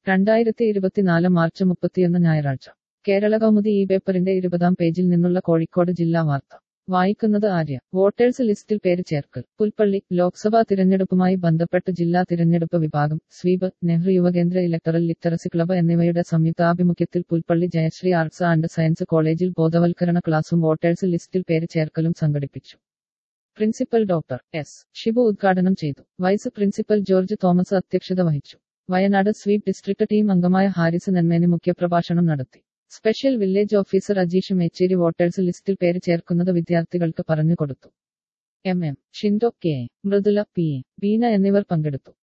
രണ്ടായിരത്തി ഇരുപത്തിനാല് മാർച്ച് മുപ്പത്തിയൊന്ന് ഞായറാഴ്ച കേരള കൗമുദി ഈ പേപ്പറിന്റെ ഇരുപതാം പേജിൽ നിന്നുള്ള കോഴിക്കോട് ജില്ലാ വാർത്ത വായിക്കുന്നത് ആര്യ വോട്ടേഴ്സ് ലിസ്റ്റിൽ പേര് ചേർക്കൽ പുൽപ്പള്ളി ലോക്സഭാ തിരഞ്ഞെടുപ്പുമായി ബന്ധപ്പെട്ട് ജില്ലാ തിരഞ്ഞെടുപ്പ് വിഭാഗം SVEEP Nehru Yuva Kendra electoral literacy club എന്നിവയുടെ സംയുക്താഭിമുഖ്യത്തിൽ Pulpally Jayashree arts and science കോളേജിൽ ബോധവൽക്കരണ ക്ലാസും വോട്ടേഴ്സ് ലിസ്റ്റിൽ പേര് ചേർക്കലും സംഘടിപ്പിച്ചു പ്രിൻസിപ്പൽ ഡോക്ടർ എസ് ഷിബു ഉദ്ഘാടനം ചെയ്തു വൈസ് പ്രിൻസിപ്പൽ ജോർജ് തോമസ് അധ്യക്ഷത വഹിച്ചു വയനാട് സ്വീപ് ഡിസ്ട്രിക്ട് ടീം അംഗമായ ഹാരിസ് നെന്മേനി മുഖ്യപ്രഭാഷണം നടത്തി special village officer Ajeesh Mecheri voters ലിസ്റ്റിൽ പേര് ചേർക്കുന്നത് വിദ്യാർത്ഥികൾക്ക് പറഞ്ഞുകൊടുത്തു M M Shindo K A Mridula P A Beena എന്നിവർ പങ്കെടുത്തു